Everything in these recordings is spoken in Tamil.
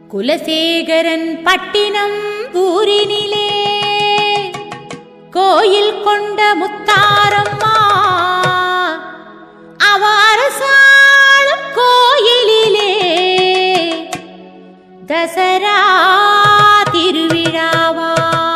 குலசேகரன் பட்டினம் ஊரினிலே கோயில் கொண்ட முத்தாரம்மா அவ அரசாளும் கோயிலிலே தசரா திருவிழாவா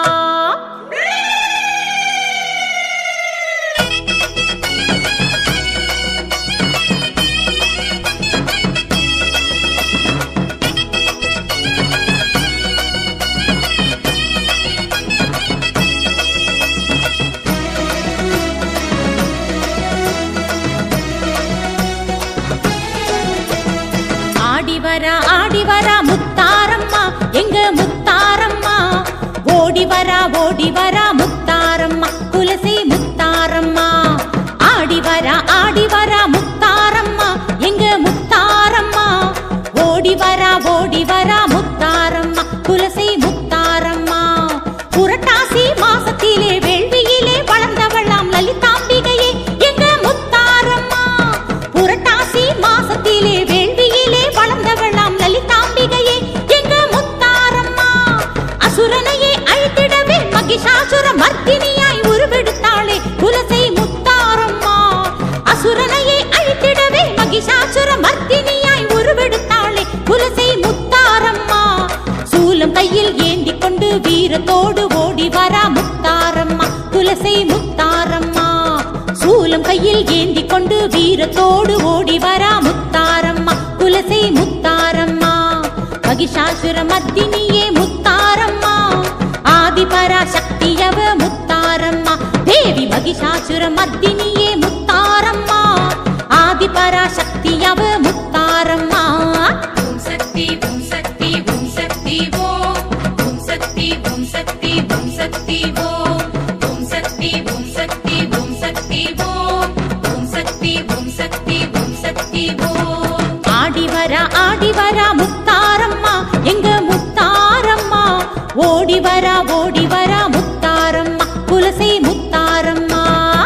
ஆடி வரா ஆடி வரா முத்தாரம்மா எங்க முத்தாரம்மா ஓடி வரா ஓடி வரா முத்தாரம்மா குலசை முத்தாரம்மா ஆடி வரா ஆடி வரா முத்தாரம்மா எங்க முத்தாரம்மா ஓடி வரா ஓடி வரா முத்தாரம்மா குலசை முத்தாரம்மா புரட்டாசி மாசத்திலே வேள்வியிலே வளர்ந்தவளாம் லலிதாம்பிகையே எங்க முத்தாரம்மா புரட்டாசி மாசத்திலே வேள்வியிலே வளர்ந்தவளாம் லலிதாம்பிகையே எங்க முத்தாரம்மா அசுரனையே அழித்திடவே மகிஷாசுர மர்த்தினியாய் உருவெடுத்தாளே குலசை முத்தாரம்மா அசுரனையே அழித்திடவே மகிஷாசுர மர்த்தினியாய் உருவெடுத்தாளே குலசை முத்தாரம்மா சூலம் கையில் ஏந்தி கொண்டு வீரத்தோடு ஓடி வரா முத்தாரம்மா குலசை முத்தாரம்மா சூலம் கையில் ஏந்தி கொண்டு வீரத்தோடு ஓடி வரா முத்தாரம்மா குலசை முத்தாரம்மா மகிஷாசுர மத்தினியே முத்தாரம்மா ஆதிபரா சக்தியவ முத்தாரம்மா தேவி மகிஷாசுர மத்தினியே முத்தாரம்மா ஆதிபரா சக்தியவ முத்தாரம்மா ஓம் சக்தி ஓம் சக்தி ஓம் சக்தி ஓம் ஓம் சக்தி ஓம் சக்தி ஓம் சக்தி ஓம் ஓம் சக்தி ஓம் சக்தி ஓம் சக்தி ஓம் ஓம் சக்தி ஓம் சக்தி ஓம் சக்தி ஓம் ஆடி வரா ஆடி வரா முத்தாரம்மா எங்க முத்தாரம்மா ஓடி வரா ஓடி வரா முத்தாரம்மா குலசை முத்தாரம்மா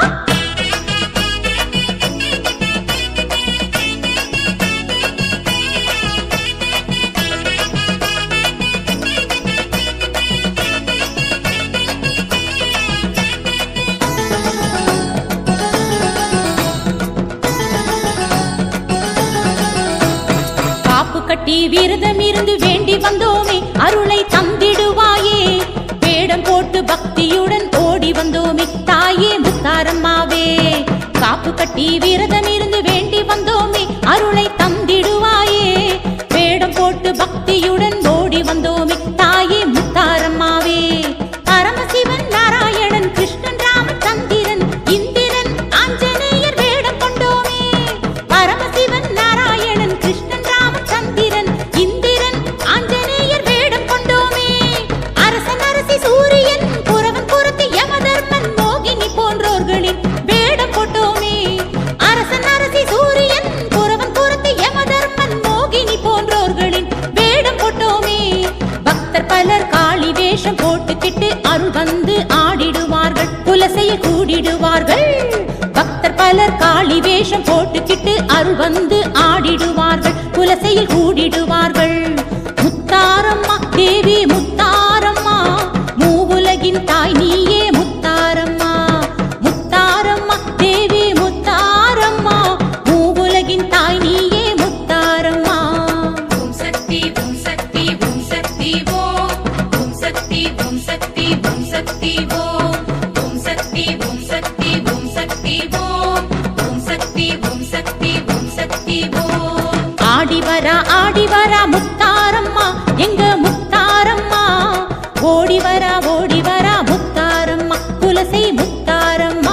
காப்பு கட்டி விரதம் இருந்து வேண்டி வந்தோமே அருளை தந்திடுவாயே வேடம் போட்டு பக்தியுடன் ஓடி வந்தோமே தாயே முத்தாரம்மாவே காப்பு கட்டி விரதம் இருந்து வேண்டி வந்தோமே அருளை தந்திடுவாயே வேடம் போட்டு பக்தியுடன் ஓடி வந்தோமே தாயே முத்தாரம்மாவே பரமசிவன் நாராயணன் கிருஷ்ணன் ராமச்சந்திரன் இந்திரன் ஆஞ்சநேயர் வேடம் கொண்டோமே பரமசிவன் நாராயணன் கிருஷ்ணன் ராமச்சந்திரன் இந்திரன் ஆஞ்சநேயர் வேடம் கொண்டோமே அரசன் அரசி சூரியன் புறவன் புறத்து யமதர்மன் மோகினி போன்றோர்களின் வேடம் போட்டோமே அரசன் அரசி சூரியன் புறவன் புறத்து யமதர்மன் மோகினி போன்றோர்களின் வேடம் போட்டோமே பக்தர் பலர் காளி வேஷம் போட்டுக்கிட்டு அருள் வந்து ஆடிடுவார்கள் குலசையில் கூடிடுவார்கள் பக்தர் பலர் காளி வேஷம் போட்டுக்கிட்டு அருள் வந்து ஆடிடுவார்கள் குலசையில் கூடிடுவார்கள் முத்தாரம்மா தேவி முத்தாரம்மா மூவுலகின் தாய் நீயே முத்தாரம்மா முத்தாரம்மா தேவி முத்தாரம்மா மூவுலகின் தாய் நீயே முத்தாரம்மா ஓம் சக்தி ஓம் சக்தி ஓம் சக்தி ஓம் ஓம் சக்தி ஓம் சக்தி ஓம் சக்தி ஓம் ஓம் சக்தி ஓம் சக்தி ஓம் சக்தி ஓம் ஓம் சக்தி ஓம் சக்தி ஓம் சக்தி ஓம் ஆடி வரா ஆடி வரா முத்தாரம்மா எங்க முத்தாரம்மா ஓடி வரா ஓடி வரா முத்தாரம்மா குலசை முத்தாரம்மா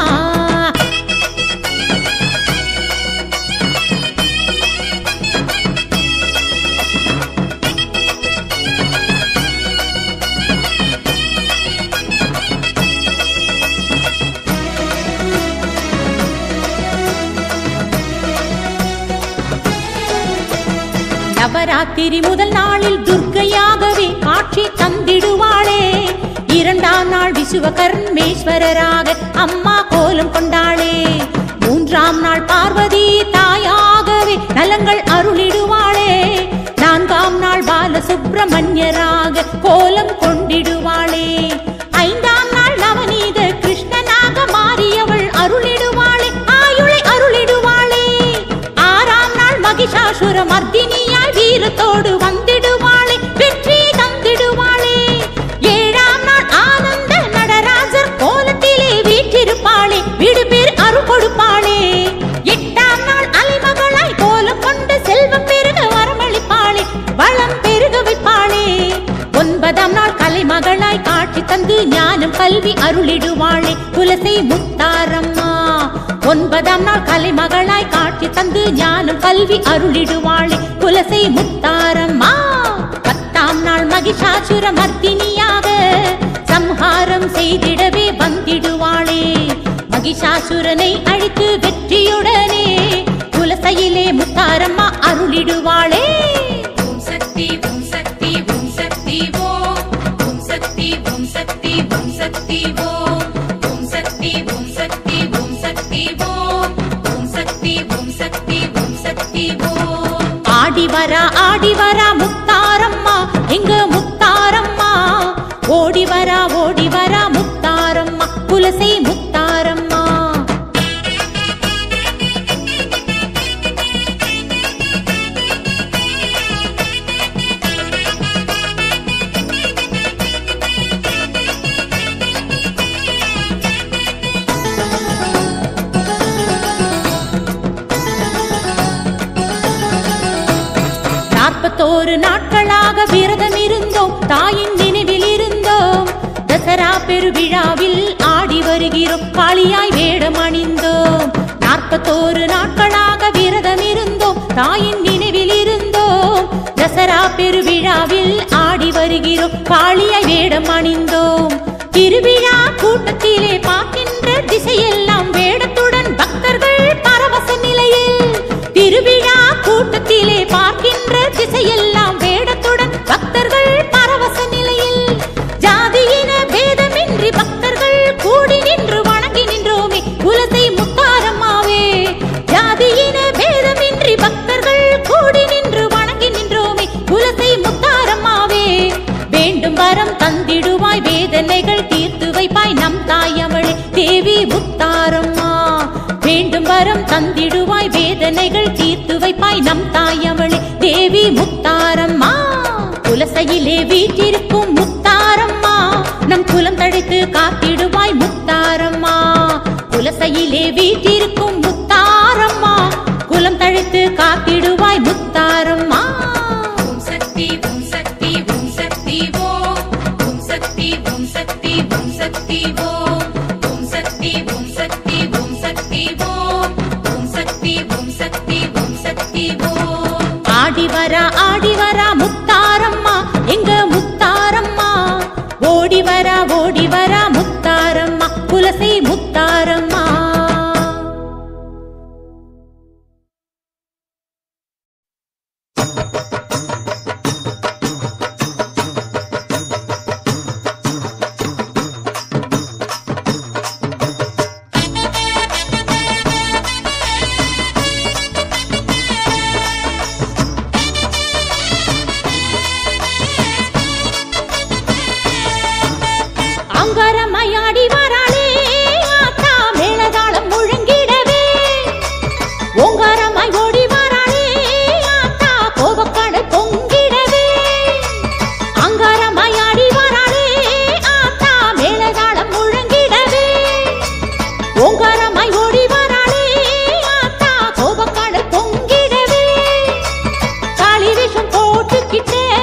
நவராத்திரி முதல் நாளில் துர்க்கையாகவே காட்சி தந்திடுவாளே இரண்டாம் நாள் விசுவகர்மேஸ்வரராக அம்மா கோலம் கொண்டாளே மூன்றாம் நாள் பார்வதி தாயாகவே நலங்கள் அருளிடுவாளே நான்காம் நாள் பால பால சுப்பிரமணியராக கோலம் கொண்டிடுவாளே ஐந்தாம் நாள் நவநீத கிருஷ்ணனாக மாறியவள் அருளிடுவாளே ஆயுளை அருளிடுவாளே ஆறாம் நாள் மகிஷாசுர மர்தினியாய் வீரத்தோடு வந்திடுவாளே வெற்றி தந்திடுவாளே ஏழாம் நாள் ஆனந்த நடராஜர் கோலத்திலே வீற்றிருப்பாளே வீடு பேர் அருள் கொடுப்பாளே எட்டாம் நாள் அலைமகளாய் கோலம் கொண்டு செல்வம் பெருக வரமளிப்பாளே வளம் பெருக வைப்பாளே ஒன்பதாம் நாள் கலைமகளாய் காட்சி தந்து ஞானம் கல்வி அருளிடுவாளே குலசை முத்தாரம்மா ஒன்பதாம் நாள் கலைமகளாய் காட்சி தந்து ஞானம் கல்வி அருளிடுவாளே குலசை முத்தாரம்மா பத்தாம் நாள் மகிஷாசுர மர்த்தினியாக சம்ஹாரம் செய்திடவே வந்திடுவாளே மகிஷாசுரனை அழித்து வெற்றியுடனே குலசையிலே முத்தாரம்மா அருளிடுவாளே ஓம் சக்தி ஓம் சக்தி ஓம் சக்தி ஓம் ஓம் சக்தி ஓம் சக்தி ஓம் சக்தி ஓம் ஓம் சக்தி ஓம் சக்தி ஓம் சக்தி ஓம் ஓம் சக்தி ஓம் சக்தி ஓம் சக்தி ஓம் ஆடி வரா ஆடி வரா முத்தாரம்மா எங்க முத்தாரம்மா ஓடி வரா ஓடி வரா முத்தாரம்மா குலசை முத்தாரம்மா நாற்பத்தோரு நாட்களாக விரதம் இருந்தோம் தாயின் நினைவில் இருந்தோம் தசரா பெருவிழாவில் ஆடி வருகிறோம் காளியாய் வேடம் அணிந்தோம் நாற்பத்தோரு நாட்களாக விரதம் இருந்தோம் தாயின் நினைவில் இருந்தோம் தசரா பெருவிழாவில் ஆடி வருகிறோம் காளியாய் வேடம் அணிந்தோம் திருவிழா கூட்டத்திலே பார்க்கின்ற திசையெல்லாம் வேடத்துடன் பக்தர்கள் பரவச நிலையில் திருவிழா கூட்டத்திலே பார்க்கின்ற திசையெல்லாம் வேடத்துடன் பக்தர்கள் பரவச நிலையில் ஜாதியின பேதமின்றி பக்தர்கள் கூடி நின்று வணங்கி நின்றோமே குலசை முத்தாரம்மாவே ஜாதியின பேதமின்றி பக்தர்கள் கூடி நின்று வணங்கி நின்றோமே குலசை முத்தாரம்மாவே வேண்டும் வரம் தந்திடுவாய் வேதனைகள் தீர்த்து வைப்பாய் நம் தாயவளே தேவி முத்தாரம்மா வேண்டும் வரம் தந்திடுவாய் வேதனைகள் தீர்த்து வைப்பாய் நம் தாயவளே தேவி முத்தாரம்மா குலசையிலே வீற்றிருக்கும் முத்தாரம்மா நம் குலம் தழைத்து காத்திடுவாய் முத்தாரம்மா குலசையிலே வீற்றிருக்கும் முத்தாரம்மா குலம் தழைத்து காத்திடுவாய் முத்தாரம்மா ஓம் சக்தி ஓம் சக்தி ஓம் சக்தி ஓம் ஓம் சக்தி ஓம் சக்தி ஓம் சக்தி ஓம் ஓம் சக்தி ஓம் சக்தி ஓம் சக்தி ஓம் ஓம் சக்தி ஓம் சக்தி ஓம் சக்தி ஓம் ஆடி வரா ஆடி வரா முத்தாரம்மா எங்க முத்தாரம்மா ஓடி வரா ஓடி வரா முத்தாரம்மா குலசை முத்தாரம்மா அங்காரமாயாடி வராளே ஆத்தா மேளதாளம் முழங்கிடவே ஓங்காரமாய் ஓடி வராளே ஆத்தா கோபக்கடல் பொங்கிடவே அங்காரமாயாடி வராளே ஆத்தா மேளதாளம் முழங்கிடவே ஓங்காரமாய் ஓடி வராளே ஆத்தா கோபக்கடல் பொங்கிடவே காளி வேஷம் போட்டுக்கிட்டே